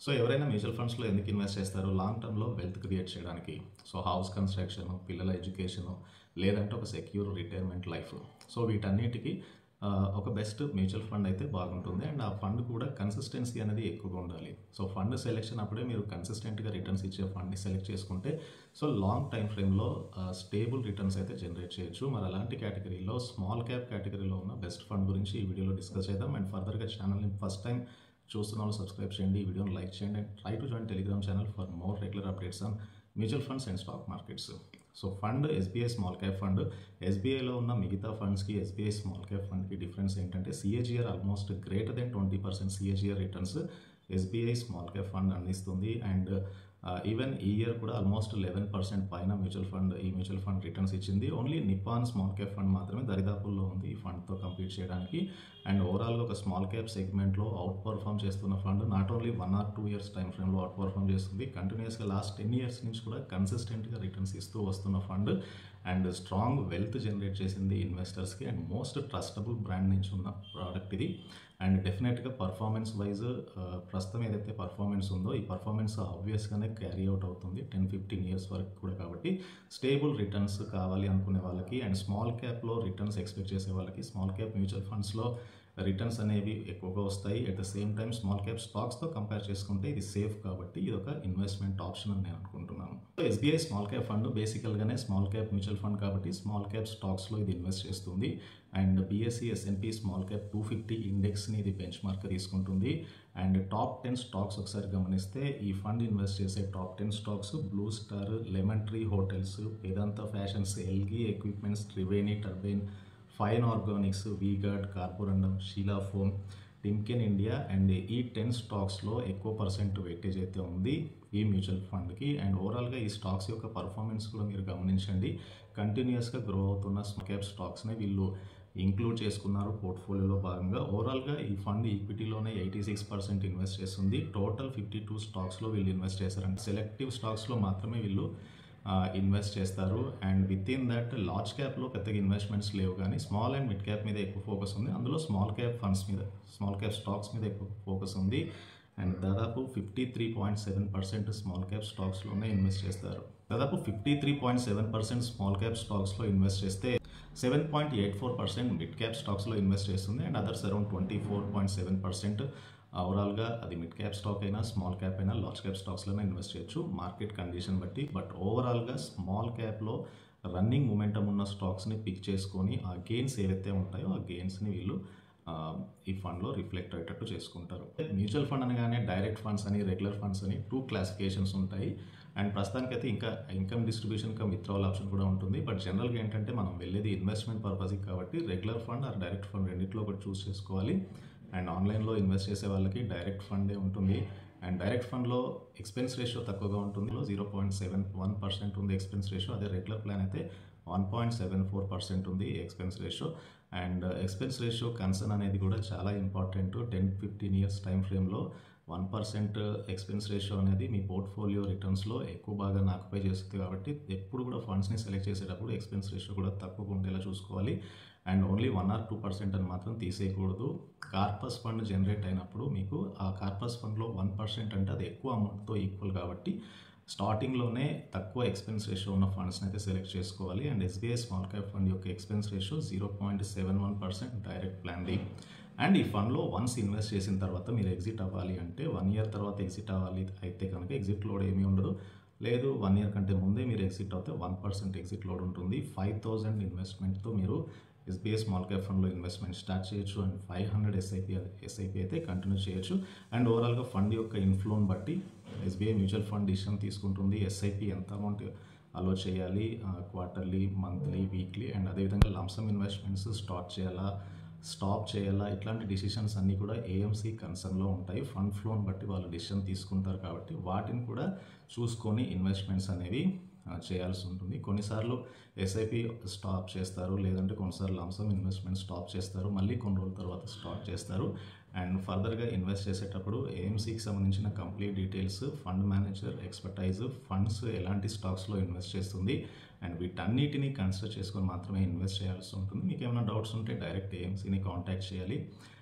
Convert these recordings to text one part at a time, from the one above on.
so ఎవరైనా mutual ఫండ్స్లో ఎందుకు ఇన్వెస్ట్ చేస్తారు లాంగ్ టర్మ్లో వెల్త్ క్రియేట్ చేయడానికి సో హౌస్ కన్స్ట్రక్షన్ పిల్లల ఎడ్యుకేషన్ లేదంటే ఒక సెక్యూర్ రిటైర్మెంట్ లైఫ్ సో వీటన్నిటికీ ఆ, ఒక బెస్ట్ మ్యూచువల్ ఫండ్ అయితే బాగుంటుంది అండ్ ఆ ఫండ్ కూడా కన్సిస్టెన్సీ అనేది ఎక్కువగా ఉండాలి సో ఫండ్ సెలెక్షన్ అప్పుడే మీరు కన్సిస్టెంట్గా రిటర్న్స్ ఇచ్చే ఫండ్ని సెలెక్ట్ చేసుకుంటే సో లాంగ్ టైం ఫ్రేమ్లో స్టేబుల్ రిటర్న్స్ అయితే జనరేట్ చేయొచ్చు మరి అలాంటి కేటగిరీలో స్మాల్ క్యాప్ కేటగిరీలో ఉన్న బెస్ట్ ఫండ్ గురించి ఈ వీడియోలో డిస్కస్ చేద్దాం అండ్ ఫర్దర్గా ఛానల్ని ఫస్ట్ టైం చూస్తున్న వాళ్ళు సబ్స్క్రైబ్ చేయండి ఈ వీడియోని లైక్ చేయండి and try to join Telegram channel for more regular updates on mutual funds and stock markets so fund SBI small cap fund ఎస్బీఐలో ఉన్న మిగతా ఫండ్స్కి ఎస్బీఐ స్మాల్ క్యాప్ ఫండ్కి డిఫరెన్స్ ఏంటంటే CAGR almost greater than twenty percent CAGR returns SBI small cap fund అందిస్తుంది and even ఈ year కూడా almost eleven percent పైన మ్యూచువల్ ఫండ్ ఈ మ్యూచువల్ ఫండ్ రిటర్న్స్ ఇచ్చింది only Nippon small cap fund మాత్రమే దరిదాపుల్లో ఉంది ఈ ఫండ్తో కంప్లీట్ చేయడానికి అండ్ ఓవరాల్గా ఒక స్మాల్ క్యాప్ సెగ్మెంట్లో అవుట్ పర్ఫామ్ చేస్తున్న fund not only one or two years time ఫ్రేమ్లో అవుట్ పర్ఫామ్ చేస్తుంది కంటిన్యూస్గా లాస్ట్ టెన్ ఇయర్స్ నుంచి కూడా కన్సిస్టెంట్గా రిటర్న్స్ ఇస్తూ వస్తున్న fund and strong wealth generate చేసింది ఇన్వెస్టర్స్కి అండ్ మోస్ట్ ట్రస్టబుల్ బ్రాండ్ నుంచి ఉన్న ప్రోడక్ట్ ఇది అండ్ డెఫినెట్గా పర్ఫార్మెన్స్ వైజ్ ప్రస్తుతం ఏదైతే పర్ఫార్మెన్స్ ఉందో ఈ పర్ఫార్మెన్స్ ఆబ్వియస్గానే క్యారీ అవుట్ అవుతుంది టెన్ ఫిఫ్టీన్ ఇయర్స్ వరకు కూడా కాబట్టి స్టేబుల్ రిటర్న్స్ కావాలి అనుకునే వాళ్ళకి అండ్ స్మాల్ క్యాప్లో రిటర్న్స్ ఎక్స్పెక్ట్ చేసే వాళ్ళకి స్మాల్ క్యాప్ మ్యూచువల్ ఫండ్స్లో రిటర్న్స్ అనేవి ఎక్కువగా వస్తాయి at the same time small cap స్టాక్స్తో కంపేర్ చేసుకుంటే ఇది సేఫ్ కాబట్టి ఇది ఒక ఇన్వెస్ట్మెంట్ ఆప్షన్ అని నేను అనుకుంటున్నాను ఎస్బీఐ స్మాల్ క్యాప్ ఫండ్ బేసికల్గానే స్మాల్ క్యాప్ మ్యూచువల్ ఫండ్ కాబట్టి స్మాల్ క్యాప్ స్టాక్స్లో ఇది ఇన్వెస్ట్ చేస్తుంది and BSE S&P small cap two fifty ఇండెక్స్ని ఇది బెంచ్ మార్క్ తీసుకుంటుంది అండ్ టాప్ టెన్ స్టాక్స్ ఒకసారి గమనిస్తే ఈ ఫండ్ ఇన్వెస్ట్ చేసే top ten stocks Blue Star Lemon Tree Hotels Vedant Fashions Elgi Equipments Triveni Turbine Fine Organics V-Guard Carborundum Sheela Foam Timken India and ఈ ten స్టాక్స్లో ఎక్కువ పర్సెంట్ వెయిటేజ్ అయితే ఉంది ఈ మ్యూచువల్ ఫండ్కి అండ్ ఓవరాల్గా ఈ స్టాక్స్ యొక్క పర్ఫార్మెన్స్ కూడా మీరు గమనించండి కంటిన్యూస్గా గ్రో అవుతున్న స్మాల్ క్యాప్ స్టాక్స్ని వీళ్ళు ఇంక్లూడ్ చేసుకున్నారు పోర్ట్ఫోలియోలో భాగంగా ఓవరాల్గా ఈ ఫండ్ ఈక్విటీలోనే ఎయిటీ సిక్స్ పర్సెంట్ ఇన్వెస్ట్ చేస్తుంది టోటల్ ఫిఫ్టీ టూ స్టాక్స్లో వీళ్ళు ఇన్వెస్ట్ చేశారంటే సెలెక్టివ్ స్టాక్స్లో మాత్రమే వీళ్ళు ఇన్వెస్ట్ చేస్తారు and with in that large క్యాప్లో పెద్దగా ఇన్వెస్ట్మెంట్స్ లేవు కానీ స్మాల్ అండ్ మిడ్ క్యాప్ మీద ఎక్కువ ఫోకస్ ఉంది అందులో స్మాల్ క్యాప్ ఫండ్స్ మీద స్మాల్ క్యాప్ స్టాక్స్ మీద ఎక్కువ ఫోకస్ ఉంది అండ్ దాదాపు fifty three point seven percent small cap స్టాక్స్లోనే ఇన్వెస్ట్ చేస్తారు దాదాపు fifty three point seven percent small cap స్టాక్స్లో ఇన్వెస్ట్ చేస్తే seven point eight four percent mid cap స్టాక్స్లో ఇన్వెస్ట్ చేస్తుంది and others around twenty four point seven percent ఓవరాల్గా అది mid cap stock అయినా స్మాల్ క్యాప్ అయినా లార్జ్ క్యాప్ స్టాక్స్లోనే invest చేయొచ్చు మార్కెట్ కండిషన్ బట్టి బట్ ఓవరాల్గా స్మాల్ క్యాప్లో రన్నింగ్ మూమెంటం ఉన్న స్టాక్స్ని పిక్ చేసుకొని ఆ గెయిన్స్ ఏవైతే ఉంటాయో ఆ గెయిన్స్ని వీళ్ళు ఆ, ఈ ఫండ్లో రిఫ్లెక్ట్ అయ్యేటట్టు చేసుకుంటారు మ్యూచువల్ ఫండ్ అనగానే డైరెక్ట్ ఫండ్స్ అని రెగ్యులర్ ఫండ్స్ అని టూ క్లాసిఫికేషన్స్ ఉంటాయి అండ్ ప్రస్తుతానికైతే ఇంకా income distribution cum withdrawal option కూడా ఉంటుంది బట్ జనరల్గా ఏంటంటే మనం వెళ్ళేది ఇన్వెస్ట్మెంట్ పర్పస్కి కాబట్టి regular fund or direct fund రెండిట్లో ఒకటి చూస్ చేసుకోవాలి అండ్ ఆన్లైన్లో ఇన్వెస్ట్ చేసే వాళ్ళకి డైరెక్ట్ ఫండే ఉంటుంది అండ్ డైరెక్ట్ ఫండ్లో ఎక్స్పెన్స్ రేషియో తక్కువగా ఉంటుంది zero point seven one percent ఉంది ఎక్స్పెన్స్ రేషియో అదే రెగ్యులర్ ప్లాన్ అయితే one point seven four percent ఉంది expense ratio and expense ratio concern అనేది కూడా చాలా important ten fifteen years time ఫ్రేమ్లో వన్ పర్సెంట్ ఎక్స్పెన్స్ రేషియో అనేది మీ పోర్ట్ఫోలియో రిటర్న్స్లో ఎక్కువ బాగా ఆక్యుపై చేస్తుంది కాబట్టి ఎప్పుడు కూడా ఫండ్స్ని సెలెక్ట్ చేసేటప్పుడు ఎక్స్పెన్స్ రేషియో కూడా తక్కువగా ఉండేలా చూసుకోవాలి and only one or two percent అని మాత్రం తీసేయకూడదు కార్పస్ ఫండ్ జనరేట్ అయినప్పుడు మీకు ఆ కార్పస్ ఫండ్లో వన్ పర్సెంట్ అంటే అది ఎక్కువ అమౌంట్తో ఈక్వల్ కాబట్టి స్టార్టింగ్లోనే తక్కువ ఎక్స్పెన్స్ రేషియో ఉన్న ఫండ్స్ని అయితే సెలెక్ట్ చేసుకోవాలి and SBI small cap fund యొక్క expense ratio zero point seven one percent direct ప్లాన్ది అండ్ ఈ ఫండ్లో వన్స్ ఇన్వెస్ట్ చేసిన తర్వాత మీరు ఎగ్జిట్ అవ్వాలి అంటే వన్ ఇయర్ తర్వాత ఎగ్జిట్ అవ్వాలి అయితే కనుక ఎగ్జిట్ లోడ్ ఏమీ ఉండదు లేదు వన్ ఇయర్ కంటే ముందే మీరు ఎగ్జిట్ అవుతే వన్ పర్సెంట్ ఎగ్జిట్ లోడ్ ఉంటుంది ఫైవ్ థౌజండ్ ఇన్వెస్ట్మెంట్తో మీరు ఎస్బీఐ స్మాల్ క్యాప్ ఫండ్లో ఇన్వెస్ట్మెంట్ స్టార్ట్ చేయొచ్చు and five hundred SIP SIP అయితే కంటిన్యూ చేయొచ్చు అండ్ ఓవరాల్గా ఫండ్ యొక్క ఇన్ఫ్లోని బట్టి ఎస్బీఐ మ్యూచువల్ ఫండ్ డిసిషన్ తీసుకుంటుంది ఎస్ఐపి ఎంత అమౌంట్ అలో చేయాలి క్వార్టర్లీ మంత్లీ వీక్లీ అండ్ అదేవిధంగా లంసమ్ ఇన్వెస్ట్మెంట్స్ స్టార్ట్ చేయాలా స్టాప్ చేయాలా ఇట్లాంటి డిసిషన్స్ అన్నీ కూడా ఏఎంసీ కన్సర్న్లో ఉంటాయి ఫండ్ ఫ్లోని బట్టి వాళ్ళు డిసిషన్ తీసుకుంటారు కాబట్టి వాటిని కూడా చూసుకొని ఇన్వెస్ట్మెంట్స్ అనేవి ఆ, చేయాల్సి ఉంటుంది కొన్నిసార్లు ఎస్ఐపి స్టాప్ చేస్తారు లేదంటే కొన్నిసార్లు లంసమ్ ఇన్వెస్ట్మెంట్ స్టాప్ చేస్తారు మళ్ళీ కొన్ని రోజుల తర్వాత స్టార్ట్ చేస్తారు అండ్ ఫర్దర్గా ఇన్వెస్ట్ చేసేటప్పుడు ఏఎంసీకి సంబంధించిన complete details fund manager expertise funds ఎలాంటి స్టాక్స్లో ఇన్వెస్ట్ చేస్తుంది అండ్ వీటన్నిటిని కన్సిడర్ చేసుకొని మాత్రమే ఇన్వెస్ట్ చేయాల్సి ఉంటుంది మీకు ఏమైనా డౌట్స్ ఉంటే డైరెక్ట్ ఏఎంసీని కాంటాక్ట్ చేయాలి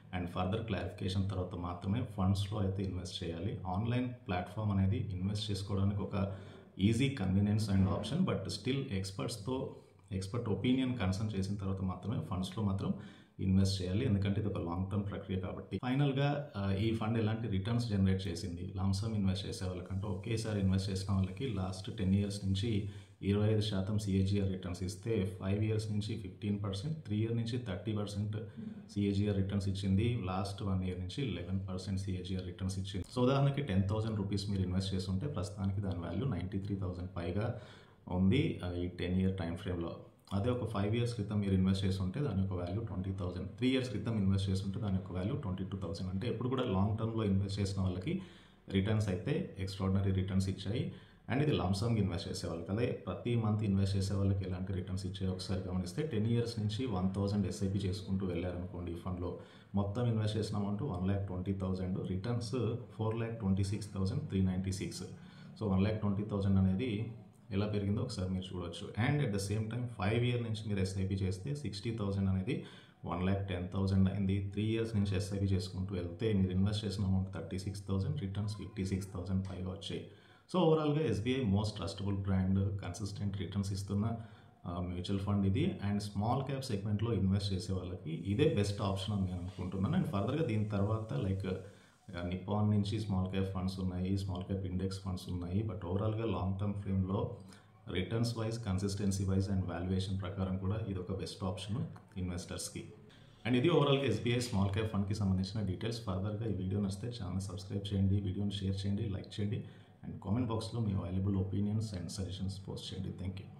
అండ్ ఫర్దర్ క్లారిఫికేషన్ తర్వాత మాత్రమే ఫండ్స్లో అయితే ఇన్వెస్ట్ చేయాలి ఆన్లైన్ ప్లాట్ఫామ్ అనేది ఇన్వెస్ట్ చేసుకోవడానికి ఒక easy convenience and option but still ఎక్స్పర్ట్స్తో ఎక్స్పర్ట్ ఒపీనియన్ కన్సల్ట్ చేసిన తర్వాత మాత్రమే ఫండ్స్లో మాత్రం ఇన్వెస్ట్ చేయాలి ఎందుకంటే ఇది ఒక లాంగ్ టర్మ్ ప్రక్రియ కాబట్టి ఫైనల్గా ఆ, ఈ ఫండ్ ఎలాంటి రిటర్న్స్ జనరేట్ చేసింది లాంసమ్ ఇన్వెస్ట్ చేసే వాళ్ళకంటే ఒకేసారి ఇన్వెస్ట్ చేసిన వాళ్ళకి లాస్ట్ టెన్ ఇయర్స్ నుంచి ఇరవై ఐదు శాతం సిఏజిఆర్ రిటర్న్స్ ఇస్తే ఫైవ్ ఇయర్స్ నుంచి ఫిఫ్టీన్ పర్సెంట్ త్రీ ఇయర్ నుంచి థర్టీ పర్సెంట్ సిఏజిఆర్ రిటర్న్స్ ఇచ్చింది లాస్ట్ వన్ ఇయర్ నుంచి లెవెన్ పర్సెంట్ సిఏజిఆర్ రిటర్న్స్ ఇచ్చింది సో ఉదాహరణకి టెన్ థౌసండ్ రూపీస్ మీరు ఇన్వెస్ట్ చేస్తుంటే ప్రస్తుతానికి దాని వాల్యూ నైంటీ త్రీ థౌసండ్ పైగా ఉంది ఆ, ఈ టెన్ ఇయర్ టైం ఫ్రేమ్లో అదే ఒక ఫైవ్ ఇయర్స్ క్రితం మీరు ఇన్వెస్ట్ చేస్తుంటే దాని యొక్క value twenty thousand three years క్రితం ఇన్వెస్ట్ చేస్తుంటే దాని యొక్క వాల్యూ ట్వంటీ టూ థౌసండ్ అంటే ఎప్పుడు కూడా లాంగ్ టర్మ్లో ఇన్వెస్ట్ చేసిన వాళ్ళకి రిటర్న్స్ అయితే ఎక్స్ట్రాడినరీ రిటర్న్స్ ఇచ్చాయి అండ్ ఇది లాంసంగ్ ఇన్వెస్ట్ చేసే వాళ్ళకి అదే ప్రతి మంత్ ఇన్వెస్ట్ చేసే వాళ్ళకి ఎలాంటి రిటర్న్స్ ఇచ్చాయో ఒకసారి గమనిస్తే టెన్ ఇయర్స్ నుంచి వన్ థౌసండ్ ఎస్ఐపి చేసుకుంటూ వెళ్ళారనుకోండి ఈ ఫండ్లో మొత్తం ఇన్వెస్ట్ చేసిన amount one lakh twenty thousand returns four lakh twenty six thousand three ninety six so one lakh twenty thousand అనేది ఎలా పెరిగిందో ఒకసారి మీరు చూడొచ్చు అండ్ at the same time five year నుంచి మీరు ఎస్ఐపి చేస్తే సిక్స్టీ థౌసండ్ అనేది వన్ ల్యాక్ టెన్ థౌసండ్ అయింది త్రీ ఇయర్స్ నుంచి ఎస్ఐపి చేసుకుంటూ వెళ్తే మీరు ఇన్వెస్ట్ చేసిన amount thirty six thousand returns fifty six thousand పైగా వచ్చాయి సో ఓవరాల్గా SBI most trustable brand consistent returns ఇస్తున్న మ్యూచువల్ ఫండ్ ఇది అండ్ స్మాల్ క్యాప్ సెగ్మెంట్లో ఇన్వెస్ట్ చేసే వాళ్ళకి ఇదే బెస్ట్ ఆప్షన్ అని నేను అనుకుంటున్నాను అండ్ ఫర్దర్గా దీని తర్వాత లైక్ నిపాన్ నుంచి స్మాల్ క్యాప్ ఫండ్స్ ఉన్నాయి స్మాల్ క్యాప్ ఇండెక్స్ ఫండ్స్ ఉన్నాయి బట్ ఓవరాల్గా లాంగ్ టర్మ్ ఫ్రేమ్లో returns wise consistency wise and valuation ప్రకారం కూడా ఇది ఒక బెస్ట్ ఆప్షన్ ఇన్వెస్టర్స్కి అండ్ ఇది ఓవరాల్గా ఎస్బీఐ స్మాల్ క్యాప్ ఫండ్కి సంబంధించిన డీటెయిల్స్ ఫర్దర్గా ఈ వీడియో నచ్చితే ఛానల్ సబ్స్క్రైబ్ చేయండి వీడియోని షేర్ చేయండి లైక్ చేయండి అండ్ కామెంట్ బాక్స్లో మీ available opinions and suggestions post చేయండి థ్యాంక్ యూ